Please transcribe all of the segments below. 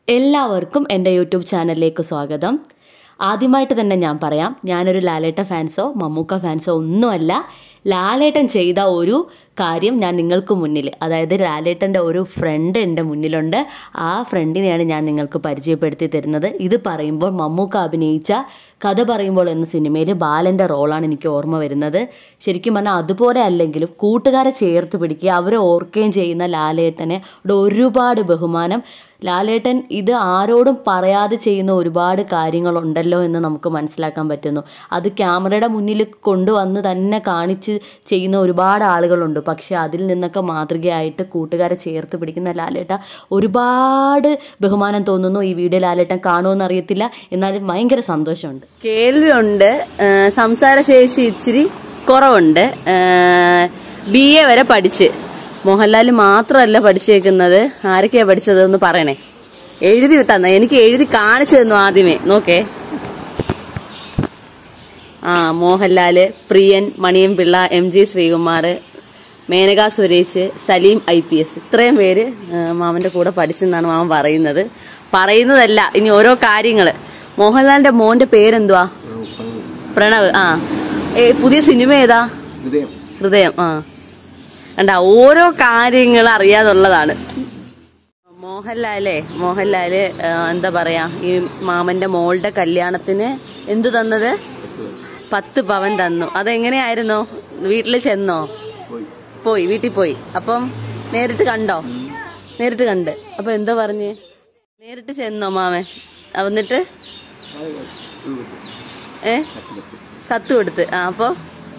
എല്ലാവർക്കും എൻ്റെ യൂട്യൂബ് ചാനലിലേക്ക് സ്വാഗതം ആദ്യമായിട്ട് തന്നെ ഞാൻ പറയാം ഞാനൊരു ലാലേട്ട ഫാൻസോ മമ്മൂക്ക ഫാൻസോ ഒന്നുമല്ല ലാലേട്ടൻ ചെയ്ത ഒരു കാര്യം ഞാൻ നിങ്ങൾക്ക് മുന്നിൽ അതായത് ലാലേട്ടൻ്റെ ഒരു ഫ്രണ്ട് എൻ്റെ മുന്നിലുണ്ട് ആ ഫ്രണ്ടിനെയാണ് ഞാൻ നിങ്ങൾക്ക് പരിചയപ്പെടുത്തി തരുന്നത് ഇത് പറയുമ്പോൾ മമ്മൂക്ക അഭിനയിച്ച കഥ പറയുമ്പോൾ എന്ന സിനിമയിൽ ബാലൻ്റെ റോളാണ് എനിക്ക് ഓർമ്മ വരുന്നത് ശരിക്കും പറഞ്ഞാൽ അതുപോലെ അല്ലെങ്കിലും കൂട്ടുകാരെ ചേർത്ത് പിടിക്കുക അവരെ ഓർക്കുകയും ചെയ്യുന്ന ലാലേട്ടനെ ടെ ഒരുപാട് ബഹുമാനം ലാലേട്ടൻ ഇത് ആരോടും പറയാതെ ചെയ്യുന്ന ഒരുപാട് കാര്യങ്ങളുണ്ടല്ലോ എന്ന് നമുക്ക് മനസ്സിലാക്കാൻ പറ്റുന്നു അത് ക്യാമറയുടെ മുന്നിൽ കൊണ്ടുവന്ന് തന്നെ കാണിച്ച് ചെയ്യുന്ന ഒരുപാട് ആളുകളുണ്ട് പക്ഷെ അതിൽ നിന്നൊക്കെ മാതൃകയായിട്ട് കൂട്ടുകാരെ ചേർത്ത് പിടിക്കുന്ന ലാലേട്ട ഒരുപാട് ബഹുമാനം തോന്നുന്നു ഈ വീഡിയോ ലാലേട്ടൻ കാണുമെന്ന് അറിയത്തില്ല എന്നാലും ഭയങ്കര സന്തോഷമുണ്ട് കേൾവിയുണ്ട് സംസാരശേഷി ഇച്ചിരി കുറവുണ്ട് ബി എ വരെ പഠിച്ച് മോഹൻലാൽ മാത്രമല്ല പഠിച്ചേക്കുന്നത് ആരൊക്കെയാ പഠിച്ചതെന്ന് പറയണേ എഴുതി തന്ന എനിക്ക് എഴുതി കാണിച്ചു തന്നു ആദ്യമേ നോക്കേ ആ Mohanlal Priyan Maniyan Pilla M G Sreekumar Menaka Suresh Saleem I P S ഇത്രയും പേര് ആ, മാമന്റെ കൂടെ പഠിച്ചെന്നാണ് മാമൻ പറയുന്നത് പറയുന്നതല്ല ഇനി ഓരോ കാര്യങ്ങള് മോഹൻലാലിന്റെ മോന്റെ പേരെന്തുവാ പ്രണവ് ആ ഏ, പുതിയ സിനിമ ഏതാ ഹൃദയം ഹൃദയം ആ കണ്ട ഓരോ കാര്യങ്ങൾ അറിയാതുള്ളതാണ് മോഹൻലാലേ മോഹൻലാല് ആ, എന്താ പറയാ ഈ മാമന്റെ മോളുടെ കല്യാണത്തിന് എന്തു തന്നത് പത്ത് പവൻ തന്നു അതെങ്ങനെയായിരുന്നു വീട്ടിൽ ചെന്നോ പോയി പോയി വീട്ടിൽ പോയി അപ്പം നേരിട്ട് കണ്ടോ നേരിട്ട് കണ്ട് അപ്പൊ എന്താ പറഞ്ഞ് നേരിട്ട് ചെന്നോ മാമൻ എന്നിട്ട് ഏ കത്ത് കൊടുത്ത് ആ അപ്പൊ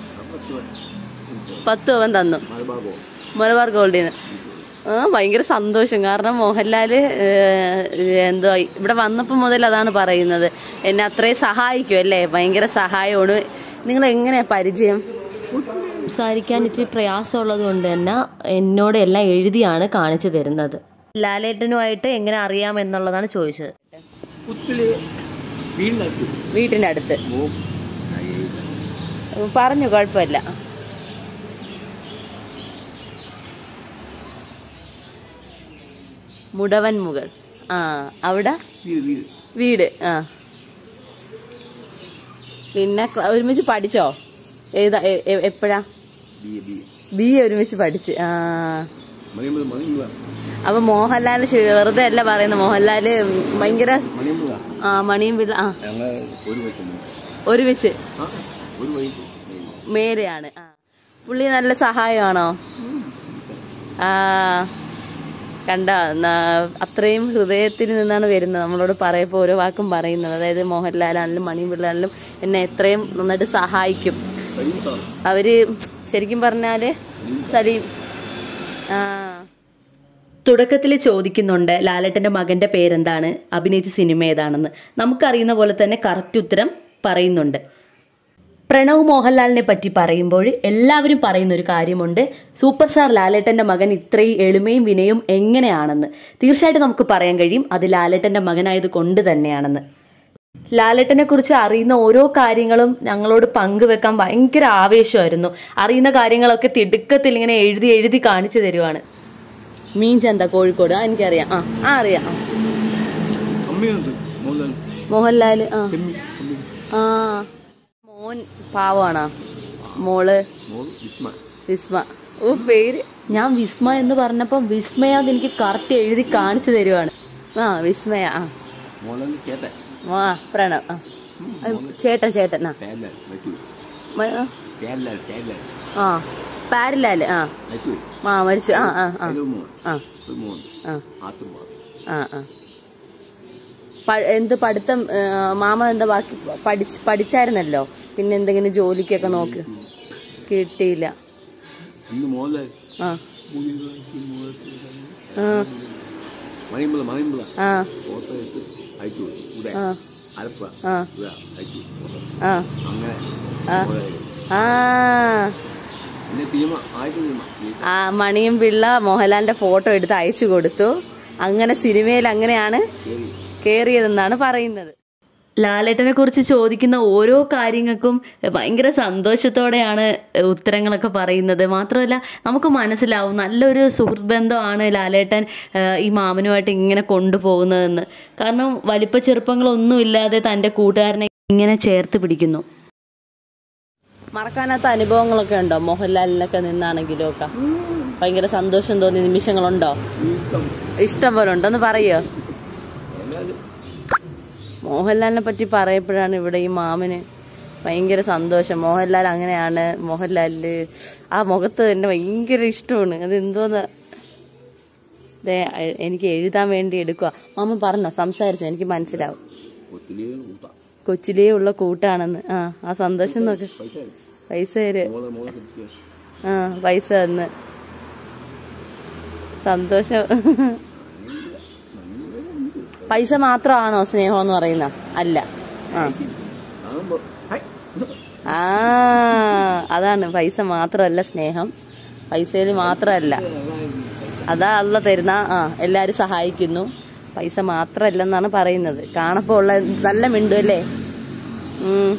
പത്ത് പവൻ തന്നു മലബാബോ മലബാർ ഗോൾഡിന് ആ ഭയങ്കര സന്തോഷം കാരണം മോഹൻലാല് ഏഹ്, എന്തോ ഇവിടെ വന്നപ്പോ മുതൽ അതാണ് പറയുന്നത് എന്നെ അത്രയും സഹായിക്കും അല്ലേ ഭയങ്കര സഹായമാണ് നിങ്ങൾ എങ്ങനെയാ പരിചയം സംസാരിക്കാൻ ഇച്ചിരി പ്രയാസമുള്ളത് കൊണ്ട് തന്നെ എന്നോട് എല്ലാം എഴുതിയാണ് കാണിച്ചു തരുന്നത് ലാലേട്ടനുമായിട്ട് എങ്ങനെ അറിയാം എന്നുള്ളതാണ് ചോദിച്ചത് പുത്തില് വീടിനകത്ത് വീട്ടിന്റെ അടുത്ത് മോ പറഞ്ഞു കുഴപ്പമില്ല മുടവൻ മുകൾ ആ അവിടെ വീട് വീട് വീട് ആ പിന്നെ ക്ല- ഒരുമിച്ച് പഠിച്ചോ ഏതാ എ- എ- എപ്പോഴാ B A B A B A ഒരുമിച്ച് പഠിച്ച് ആ മണിയമ്പല മണിയമ്പല അപ്പൊ മോഹൻലാല് ശ- വെറുതെ അല്ല പറയുന്നത് മോഹൻലാല് ഭയങ്കര മണിയമ്പല ആ മണിയും പിള്ള ആ ഞങ്ങൾ ഒരു വയസ്സ് ഒരുമിച്ച് ആ ഒരു വയസ്സ് മേലെയാണ് ആ പുള്ളി നല്ല സഹായമാണോ ആ കണ്ട ന- അത്രയും ഹൃദയത്തിൽ നിന്നാണ് വരുന്നത് നമ്മളോട് പറയപ്പോ ഓരോ വാക്കും പറയുന്നത് അതായത് മോഹൻലാലാണെങ്കിലും മണിപിള്ളാണെങ്കിലും എന്നെ എത്രയും നന്നായിട്ട് സഹായിക്കും കഴിയും സാർ അവര് ശരിക്കും പറഞ്ഞാല് സലീം ആ തുടക്കത്തിൽ ചോദിക്കുന്നുണ്ട് ലാലേട്ടന്റെ മകന്റെ പേരെന്താണ് അഭിനയിച്ച സിനിമ ഏതാണെന്ന് നമുക്കറിയുന്ന പോലെ തന്നെ കറക്റ്റ് ഉത്തരം പറയുന്നുണ്ട് പ്രണവ് മോഹൻലാലിനെ പറ്റി പറയുമ്പോൾ എല്ലാവരും പറയുന്ന ഒരു കാര്യമുണ്ട് സൂപ്പർ സ്റ്റാർ ലാലേട്ടന്റെ മകൻ ഇത്രയും എളിമയും വിനയും എങ്ങനെയാണെന്ന് തീർച്ചയായിട്ടും നമുക്ക് പറയാൻ കഴിയും അത് ലാലേട്ടന്റെ മകനായത് കൊണ്ട് തന്നെയാണെന്ന് ലാലേട്ടനെ കുറിച്ച് അറിയുന്ന ഓരോ കാര്യങ്ങളും ഞങ്ങളോട് പങ്കുവെക്കാൻ ഭയങ്കര ആവേശമായിരുന്നു അറിയുന്ന കാര്യങ്ങളൊക്കെ തിടുക്കത്തിൽ ഇങ്ങനെ എഴുതി എഴുതി കാണിച്ചു തരുവാണ് മീൻചന്ത കോഴിക്കോട് ആ എനിക്കറിയാം ആ ആ അറിയാം ആ. അമ്മയുണ്ട് മോഹൻലാൽ മോഹൻലാല് ആ ചെമ്മി ചെമ്മി ആ മോൻ പാവാണോ മോള് മോൾ വിസ്മ വിസ്മ ഓ പേര് ഞാൻ വിസ്മ എന്ന് പറഞ്ഞപ്പം വിസ്മയാന്ന് എനിക്ക് കറക്റ്റ് എഴുതി കാണിച്ചു തരുവാണ് ആ വിസ്മയ ആ മോഹൻലാൽ ചേട്ടൻ ആ പ്രണവ് ആ അത് ചേട്ടൻ ചേട്ടൻ ആ പേരലാൽ മറ്റു മ- ആ. പേരലാൽ പേരലാൽ ആ പാരിലാല് ആ മറ്റു ആ മരിച്ചു ആ ആ ആ ഒരു മോൻ ആ ഒരു മോൻ ആ ആത്തുമാർ ആ ആ പ- എന്ത് പഠിത്തം ഏ, മാമ എന്താ ബാക്കി പഠിച്ച് പഠിച്ചായിരുന്നല്ലോ പിന്നെ എന്തെങ്കിലും ജോലിക്കൊക്കെ നോക്ക് കിട്ടിയില്ല ഇന്ന് മോഹൻലാൽ ആ മൂന്ന് വയസ്സ് മൂന്ന് ആ മണിയമ്പല മണിയമ്പല ആ ഫോട്ടോ എടുത്ത് അയച്ചു കൊടുത്തു ഇവിടെ ആ ആലപ്പുഴ ആ ഇവിടെ അയച്ചു ഫോട്ടോ ആ അങ്ങനെ ആ. മോഹൻലാൽ. ആ പിന്നെ സിനിമ ആദ്യത്തെ സിനിമ ഈ ആ മണിയും പിള്ള മോഹൻലാലിന്റെ ഫോട്ടോ എടുത്ത് അയച്ചു കൊടുത്തു അങ്ങനെ സിനിമയിൽ അങ്ങനെയാണ് കേറി കേറിയതെന്നാണ് പറയുന്നത് ലാലേട്ടനെ കുറിച്ച് ചോദിക്കുന്ന ഓരോ കാര്യങ്ങൾക്കും ഭയങ്കര സന്തോഷത്തോടെയാണ് ഉത്തരങ്ങളൊക്കെ പറയുന്നത് മാത്രമല്ല നമുക്ക് മനസ്സിലാവും നല്ലൊരു സുഹൃത്ത് ബന്ധമാണ് ലാലേട്ടൻ ആ, ഈ മാമനുമായിട്ട് ഇങ്ങനെ കൊണ്ടുപോകുന്നതെന്ന് കാരണം വലിപ്പ ചെറുപ്പങ്ങളൊന്നും ഇല്ലാതെ തൻ്റെ കൂട്ടുകാരനെ ഇങ്ങനെ ചേർത്ത് പിടിക്കുന്നു മറക്കാനാത്ത അനുഭവങ്ങളൊക്കെ ഉണ്ടോ മോഹൻലാലിനൊക്കെ നിന്നാണെങ്കിലും ഒക്കെ ഭയങ്കര സന്തോഷം തോന്നിയ നിമിഷങ്ങളുണ്ടോ ഇഷ്ടം ഇഷ്ടം പോലെ ഉണ്ടോന്ന് പറയോ എന്നാലും മോഹൻലാലിനെ പറ്റി പറയപ്പോഴാണ് ഇവിടെ ഈ മാമന് ഭയങ്കര സന്തോഷം മോഹൻലാൽ അങ്ങനെയാണ് മോഹൻലാലില് ആ മുഖത്ത് തന്നെ ഭയങ്കര ഇഷ്ടമാണ് അത് എന്തോന്ന് ദേ, എ- എനിക്ക് എഴുതാൻ വേണ്ടി എടുക്കുക മാമ പറഞ്ഞോ സംസാരിച്ചോ എനിക്ക് മനസ്സിലാവും ഒത്തിരി കൂട്ടാം കൊച്ചിലേ ഉള്ള കൂട്ടാണെന്ന് ആ ആ സന്തോഷം നോക്ക് പൈസ പൈസ തര് മോളെ മോളെ കിട്ടിയ ആ പൈസ തന്ന് സന്തോഷം പൈസ മാത്രമാണോ സ്നേഹം എന്ന് പറയുന്ന അല്ല ആ ആകുമ്പോ ഹൈ. ആ അതാണ് പൈസ മാത്രമല്ല സ്നേഹം പൈസയിൽ മാത്രമല്ല അതാ അല്ല തരുന്ന ആ എല്ലാരും സഹായിക്കുന്നു പൈസ മാത്രമല്ലെന്നാണ് പറയുന്നത് കാണപ്പോ ഉള്ള നല്ല മിണ്ടു അല്ലേ ഉം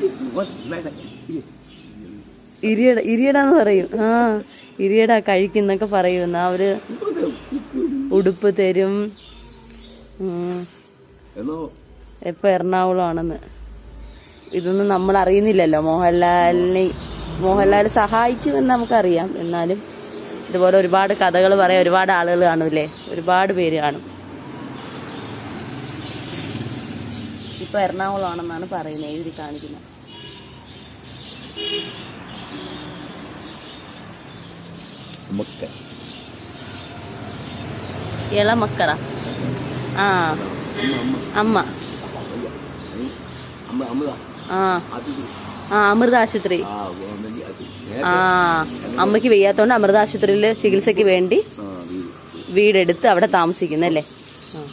ഇരിയട ഇരിയടാന്ന് പറയും ആ ഇരിയട കഴിക്കുന്നൊക്കെ പറയുന്ന അവര് ഉടുപ്പ് തരും ഉം. എന്നോ ഇപ്പൊ എറണാകുളമാണെന്ന് ഇതൊന്നും നമ്മൾ അറിയുന്നില്ലല്ലോ മോഹൻലാലിനെ മോഹൻലാൽ സഹായിക്കുമെന്ന് നമുക്കറിയാം എന്നാലും ഇതുപോലെ ഒരുപാട് കഥകൾ പറയാൻ ഒരുപാട് ആളുകൾ കാണൂലേ ഒരുപാട് പേര് കാണും ഇപ്പൊ എറണാകുളമാണെന്നാണ് പറയുന്നത് എഴുതി കാണിക്കുന്നത് നമുക്ക് ഇളമക്കറ ആ അമ്മ അമ്മ അമ്മ അമ്മ അമ്മ ആ അത് ആ അമൃത ആശുപത്രി ആ ഗവൺമെന്റ് അത് ആ അമ്മയ്ക്ക് വയ്യാത്തോണ്ട് അമൃത ആശുപത്രിയിൽ ചികിത്സയ്ക്ക് വേണ്ടി ആ വീട് വീടെടുത്ത് അവിടെ താമസിക്കുന്നല്ലേ ആ.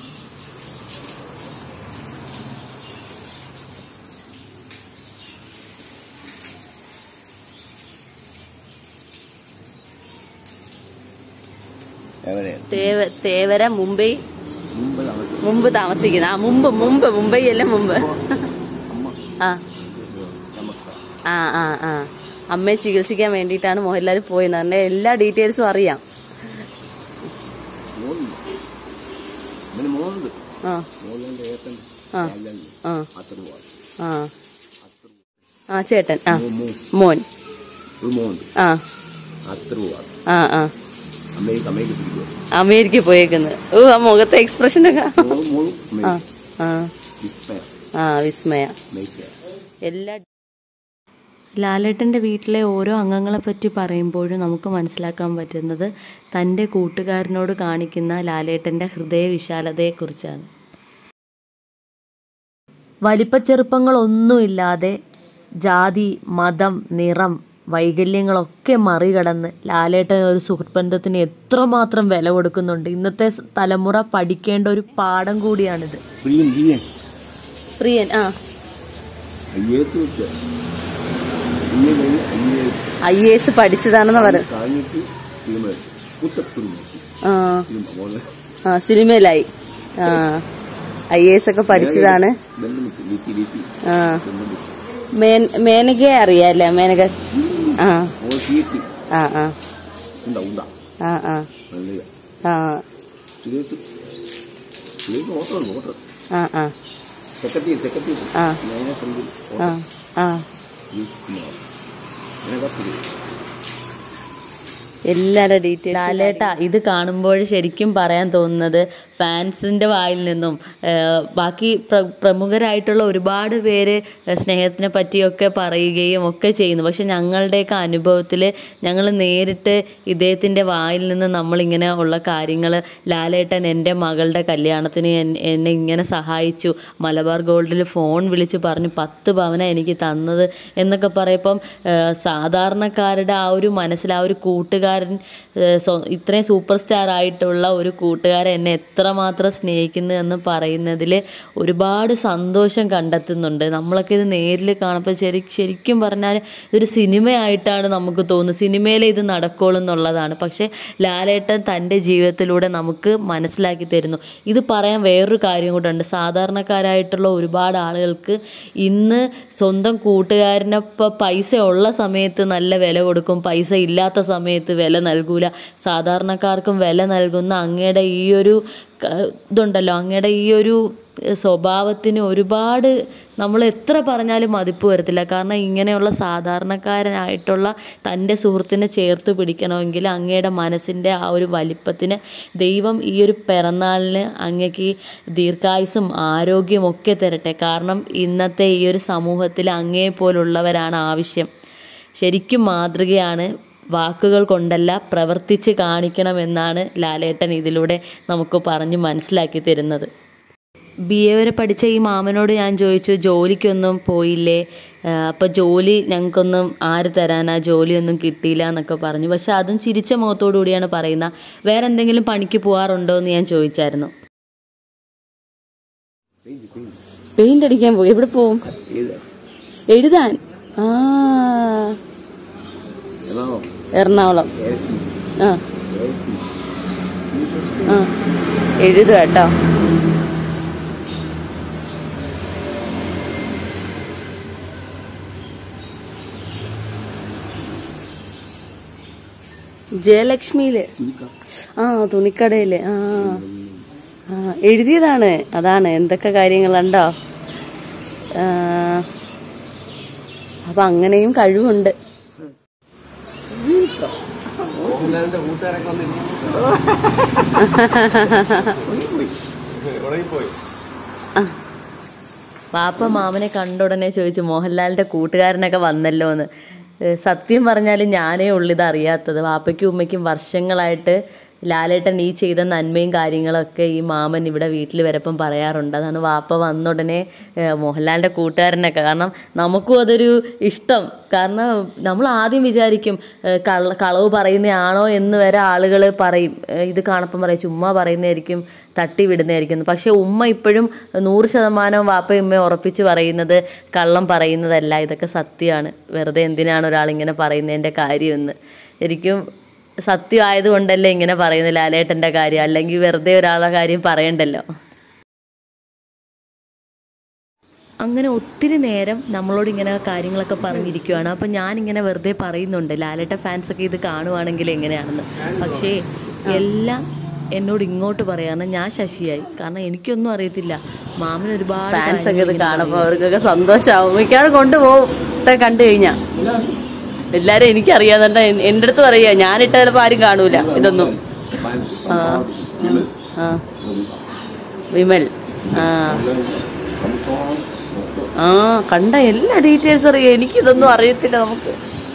എവിടെ തേവ തേവര മുംബൈ മുമ്പ് നമുക്ക് മുമ്പ് താമസിക്കുന്ന ആ മുമ്പ് മുമ്പ് മുംബൈ അല്ല മുമ്പ് അമ്മ ആ നമസ്കാരം ആ ആ ആ അമ്മയെ ചികിത്സിക്കാൻ വേണ്ടിയിട്ടാണ് മോഹൻലാൽ പോയത് അതിന്റെ എല്ലാ ഡീറ്റെയിൽസും അറിയാം മോളുണ്ട് പിന്നെ മോളുണ്ട് ആ മോളുണ്ട് ഏട്ടൻ ആ. രാജാണ്ട് ആ അത്ര പോവാ ആ ആ ചേട്ടൻ ആ മോ മോൻ ഒരു മോളുണ്ട് ആ അത്ര പോവാ ആ ആ അമ്മയ്ക്ക് അമ്മയ്ക്ക് പിടിക്കുക അമേരിക്ക പോയേക്കുന്നത് ഓ ആ മുഖത്തെ എക്സ്പ്രഷൻ ഒക്കെ മോളും മോളും ആ അമ്മയ്ക്ക് ആ വിസ്മയ ആ വിസ്മയ അമ്മയ്ക്ക് എല്ലാ ലാലേട്ടൻ്റെ വീട്ടിലെ ഓരോ അംഗങ്ങളെ പറ്റി പറയുമ്പോഴും നമുക്ക് മനസ്സിലാക്കാൻ പറ്റുന്നത് തൻ്റെ കൂട്ടുകാരനോട് കാണിക്കുന്ന ലാലേട്ടൻ്റെ ഹൃദയവിശാലതയെക്കുറിച്ചാണ് വലിപ്പച്ചെറുപ്പങ്ങളൊന്നുമില്ലാതെ ജാതി മതം നിറം വൈകല്യങ്ങളൊക്കെ മറികടന്ന് ലാലേട്ടൻ ഒരു സുഹൃത്ത് ബന്ധത്തിന് എത്രമാത്രം വില കൊടുക്കുന്നുണ്ട് ഇന്നത്തെ സ് തലമുറ പഠിക്കേണ്ട ഒരു പാഠം കൂടിയാണിത് പ്രിയൻ പ്രിയൻ പ്രിയൻ ആ അയ്യേത്ത് വെച്ച അയ്യേ കഴിഞ്ഞ് അയ്യേ ഐ എ എസ് പഠിച്ചതാണെന്ന് പറയുന്നത് കളഞ്ഞിട്ട് തിരുമല കുത്തത്തുരുമ ആ തിരുമ മോളെ ആ സിനിമയിലായി ആ ഐ എ എസ് ഒക്കെ പഠിച്ചതാണ് ബന്ധം വിട്ടു വീട്ടി വീട്ടി ആ ബന്ധം വിട്ടു മേൻ മേനകയെ അറിയാല്ലേ മേനക ആ മോൾ തീറ്റി ആ ആ ഉണ്ടാ ഉണ്ടാ ആ ആ നല്ല ആ സുരേഷ് സുരേഷ് ഓട്ടമുണ്ട് ഓട്ടം ആ ആ സെക്രട്ടറി സെക്രട്ടറി ആ ഞാൻ ഫ്രണ്ടിൽ ആ ആ അതിനകത്ത് എല്ലാവരുടെ ഡീറ്റെയിൽ ലാലേട്ട ഇത് കാണുമ്പോൾ ശരിക്കും പറയാൻ തോന്നുന്നത് ഫാൻസിൻ്റെ വായിൽ നിന്നും ആ, ബാക്കി പ്ര പ്രമുഖരായിട്ടുള്ള ഒരുപാട് പേര് സ്നേഹത്തിനെ പറ്റിയൊക്കെ പറയുകയും ഒക്കെ ചെയ്യുന്നു പക്ഷെ ഞങ്ങളുടെയൊക്കെ അനുഭവത്തിൽ ഞങ്ങൾ നേരിട്ട് ഇദ്ദേഹത്തിൻ്റെ വായിൽ നിന്ന് നമ്മളിങ്ങനെ ഉള്ള കാര്യങ്ങൾ ലാലേട്ടൻ എൻ്റെ മകളുടെ കല്യാണത്തിന് എൻ- എന്നെ ഇങ്ങനെ സഹായിച്ചു മലബാർ ഗോൾഡിൽ ഫോൺ വിളിച്ച് പറഞ്ഞു പത്ത് പവന എനിക്ക് തന്നത് എന്നൊക്കെ പറയപ്പം ആ, സാധാരണക്കാരുടെ ആ ഒരു മനസ്സിൽ ആ ഒരു കൂട്ടുകാരൻ ആ, സ്വ- ഇത്രയും സൂപ്പർ സ്റ്റാർ ആയിട്ടുള്ള ഒരു കൂട്ടുകാരൻ എന്നെ എത്ര എത്രമാത്രം സ്നേഹിക്കുന്നു എന്ന് പറയുന്നതിൽ ഒരുപാട് സന്തോഷം കണ്ടെത്തുന്നുണ്ട് നമ്മളൊക്കെ ഇത് നേരിൽ കാണുമ്പോൾ ശരി ശരിക്കും പറഞ്ഞാൽ ഇതൊരു സിനിമയായിട്ടാണ് നമുക്ക് തോന്നുന്നത് സിനിമയിലെ ഇത് നടക്കുള്ളൂ എന്നുള്ളതാണ് പക്ഷേ ലാലേട്ടൻ തൻ്റെ ജീവിതത്തിലൂടെ നമുക്ക് മനസ്സിലാക്കി തരുന്നു ഇത് പറയാൻ വേറൊരു കാര്യം കൂടെ ഉണ്ട് സാധാരണക്കാരായിട്ടുള്ള ഒരുപാട് ആളുകൾക്ക് ഇന്ന് സ്വന്തം കൂട്ടുകാരനൊപ്പം പൈസ ഉള്ള സമയത്ത് നല്ല വില കൊടുക്കും പൈസ ഇല്ലാത്ത സമയത്ത് വില നൽകൂല സാധാരണക്കാർക്കും വില നൽകുന്ന അങ്ങയുടെ ഈ ഒരു ക- ഇതുണ്ടല്ലോ അങ്ങയുടെ ഈ ഒരു സ്വഭാവത്തിന് ഒരുപാട് നമ്മൾ എത്ര പറഞ്ഞാലും മതിപ്പ് വരത്തില്ല കാരണം ഇങ്ങനെയുള്ള സാധാരണക്കാരനായിട്ടുള്ള തൻ്റെ സുഹൃത്തിനെ ചേർത്ത് പിടിക്കണമെങ്കിൽ അങ്ങയുടെ മനസ്സിൻ്റെ ആ ഒരു വലിപ്പത്തിന് ദൈവം ഈ ഒരു പിറന്നാളിന് അങ്ങക്ക് ദീർഘായുസും ആരോഗ്യവും ഒക്കെ തരട്ടെ കാരണം ഇന്നത്തെ ഈ ഒരു സമൂഹത്തിൽ അങ്ങേ പോലുള്ളവരാണ് ആവശ്യം ശരിക്കും മാതൃകയാണ് വാക്കുകൾ കൊണ്ടല്ല പ്രവർത്തിച്ച് കാണിക്കണമെന്നാണ് ലാലേട്ടൻ ഇതിലൂടെ നമുക്ക് പറഞ്ഞ് മനസ്സിലാക്കി തരുന്നത് ബി എ വരെ പഠിച്ച ഈ മാമനോട് ഞാൻ ചോദിച്ചു ജോലിക്കൊന്നും പോയില്ലേ അപ്പോൾ ജോലി ഞങ്ങൾക്കൊന്നും ആര് തരാനാ ജോലിയൊന്നും കിട്ടിയില്ല എന്നൊക്കെ പറഞ്ഞു പക്ഷെ അതും ചിരിച്ച മുഖത്തോടു കൂടിയാണ് പറയുന്നത് വേറെ എന്തെങ്കിലും പണിക്ക് പോകാറുണ്ടോ എന്ന് ഞാൻ ചോദിച്ചായിരുന്നു പെയിന്റ് അടിക്കാൻ പോയി എവിടെ പോവും ഏത് എഴുതാൻ ആ എറണാകുളം എറണാകുളം ഏലത്തി ആ ഏലത്തി ആ എഴുതുക കേട്ടോ ജയലക്ഷ്മിയില് തുണിക്ക ആ തുണിക്കടയില് ആ ആ എഴുതിയതാണ് അതാണ് എന്തൊക്കെ കാര്യങ്ങളുണ്ടോ ആ, അപ്പൊ അങ്ങനെയും കഴിവുണ്ട് മോഹൻലാലിന്റെ കൂട്ടുകാരൊക്കെ വന്നിരുന്നു ഉണങ്ങിപ്പോയി ആ. പാപ്പ മാമനെ കണ്ട ഉടനെ ചോദിച്ചു മോഹൻലാലിന്റെ കൂട്ടുകാരനൊക്കെ വന്നല്ലോ എന്ന് ഏ, സത്യം പറഞ്ഞാൽ ഞാനേ ഉള്ളൂ ഇത് അറിയാത്തത് വാപ്പയ്ക്കും ഉമ്മയ്ക്കും വർഷങ്ങളായിട്ട് ലാലേട്ടൻ ഈ ചെയ്ത നന്മയും കാര്യങ്ങളൊക്കെ ഈ മാമൻ ഇവിടെ വീട്ടിൽ വരപ്പം പറയാറുണ്ട് അതാണ് വാപ്പ വന്ന ഉടനെ ഏ, മോഹൻലാലിൻ്റെ കൂട്ടുകാരനൊക്കെ കാരണം നമുക്കും അതൊരു ഇഷ്ടം കാരണം നമ്മൾ ആദ്യം വിചാരിക്കും ഏ, കള്ള കളവ് പറയുന്നതാണോ എന്ന് വരെ ആളുകൾ പറയും ഏ, ഇത് കാണപ്പം പറയും ചുമ്മാ പറയുന്നതായിരിക്കും തട്ടി വിടുന്നതായിരിക്കും പക്ഷേ ഉമ്മ ഇപ്പോഴും നൂറ് ശതമാനം വാപ്പയും ഉമ്മയും ഉറപ്പിച്ച് പറയുന്നത് കള്ളം പറയുന്നതല്ല ഇതൊക്കെ സത്യമാണ് വെറുതെ എന്തിനാണ് ഒരാൾ ഇങ്ങനെ പറയുന്നതിൻ്റെ കാര്യമെന്ന് ശരിക്കും സത്യമായതുകൊണ്ടല്ലേ ഇങ്ങനെ പറയുന്നത് ലാലേട്ടൻ്റെ കാര്യം അല്ലെങ്കിൽ വെറുതെ ഒരാളുടെ കാര്യം പറയണ്ടല്ലോ അങ്ങനെ ഒത്തിരി നേരം നമ്മളോട് ഇങ്ങനെ കാര്യങ്ങളൊക്കെ പറഞ്ഞിരിക്കുവാണ് അപ്പം ഞാനിങ്ങനെ വെറുതെ പറയുന്നുണ്ട് ലാലേട്ട ഫാൻസൊക്കെ ഇത് കാണുവാണെങ്കിൽ എങ്ങനെയാണെന്ന് പക്ഷേ എല്ലാം എന്നോട് ഇങ്ങോട്ട് പറയാന്ന് ഞാൻ ശശിയായി കാരണം എനിക്കൊന്നും അറിയത്തില്ല മാമൻ ഒരുപാട് ഫാൻസ് ഒക്കെ ഇത് കാണുമ്പോൾ അവർക്കൊക്കെ സന്തോഷമാവും മിക്കവാറും കൊണ്ടുപോകും കണ്ടു കഴിഞ്ഞാ എല്ലാരും എനിക്കറിയാതെ എൻ്റെ അടുത്തും അറിയാം ഞാനിട്ട ചിലപ്പോൾ ആരും കാണൂല ഇതൊന്നും ആ ആ വിമൽ ആ ആ കണ്ട എല്ലാ ഡീറ്റെയിൽസ് അറിയാം എനിക്കിതൊന്നും അറിയത്തില്ല നമുക്ക്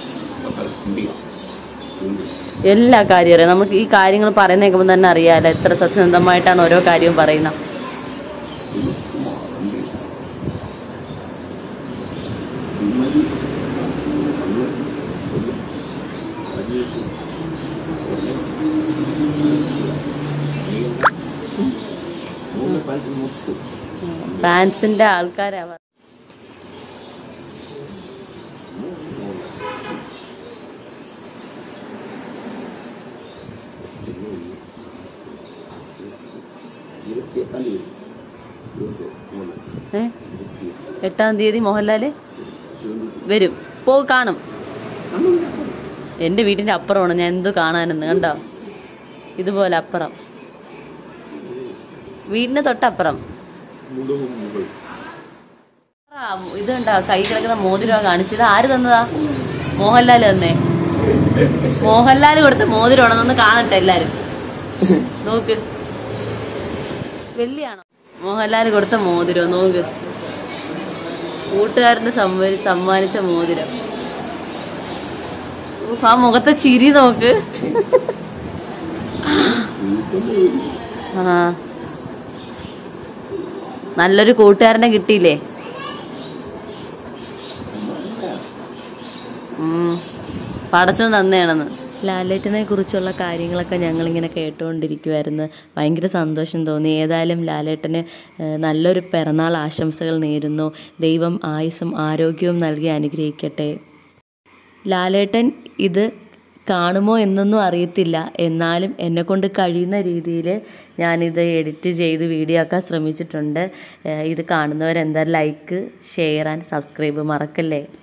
എല്ലാ കാര്യവും അറിയാം നമുക്ക് ഈ കാര്യങ്ങൾ പറയുന്ന കേൾക്കുമ്പോൾ തന്നെ അറിയാലോ എത്ര സത്യസന്ധമായിട്ടാണ് ഓരോ കാര്യവും പറയുന്നത് ഫാൻസിന്റെ ആൾക്കാരാ ഏ എട്ടാം തീയതി മോഹൻലാല് വരും പോ കാണും എന്റെ വീടിന്റെ അപ്പുറമാണ് ഞാൻ എന്തു കാണാനെന്ന് കണ്ടോ ഇതുപോലെ അപ്പുറം വീടിന്റെ തൊട്ടപ്പുറം ആ, ഇത് കണ്ടോ കൈ കിടക്കുന്ന മോതിരം കാണിച്ചത് ആര് തന്നതാ മോഹൻലാൽ തന്നേ മോഹൻലാൽ കൊടുത്ത മോതിരമാണെന്നൊന്ന് കാണട്ടെ എല്ലാരും നോക്ക് വെള്ളിയാണോ മോഹൻലാൽ കൊടുത്ത മോതിരം നോക്ക് കൂട്ടുകാരന് സമ്മ- സമ്മാനിച്ച മോതിരം ഉഫ്, ആ മുഖത്തെ ചിരി നോക്ക് ആ നല്ലൊരു കൂട്ടുകാരനെ കിട്ടിയില്ലേ ഉം. പടച്ചോൻ തന്നെയാണെന്ന് ലാലേട്ടനെ കുറിച്ചുള്ള കാര്യങ്ങളൊക്കെ ഞങ്ങളിങ്ങനെ കേട്ടുകൊണ്ടിരിക്കുമായിരുന്നു ഭയങ്കര സന്തോഷം തോന്നി ഏതായാലും ലാലേട്ടന് ഏഹ്, നല്ലൊരു പിറന്നാൾ ആശംസകൾ നേരുന്നു ദൈവം ആയുസ്സും ആരോഗ്യവും നൽകി അനുഗ്രഹിക്കട്ടെ ലാലേട്ടൻ ഇത് കാണുമോ എന്നൊന്നും അറിയത്തില്ല എന്നാലും എന്നെക്കൊണ്ട് കഴിയുന്ന രീതിയിൽ ഞാനിത് എഡിറ്റ് ചെയ്ത് വീഡിയോ ആക്കാൻ ശ്രമിച്ചിട്ടുണ്ട് ഏഹ് ഇത് കാണുന്നവരെന്തായാലും ലൈക്ക് ഷെയർ ആൻഡ് സബ്സ്ക്രൈബ് മറക്കല്ലേ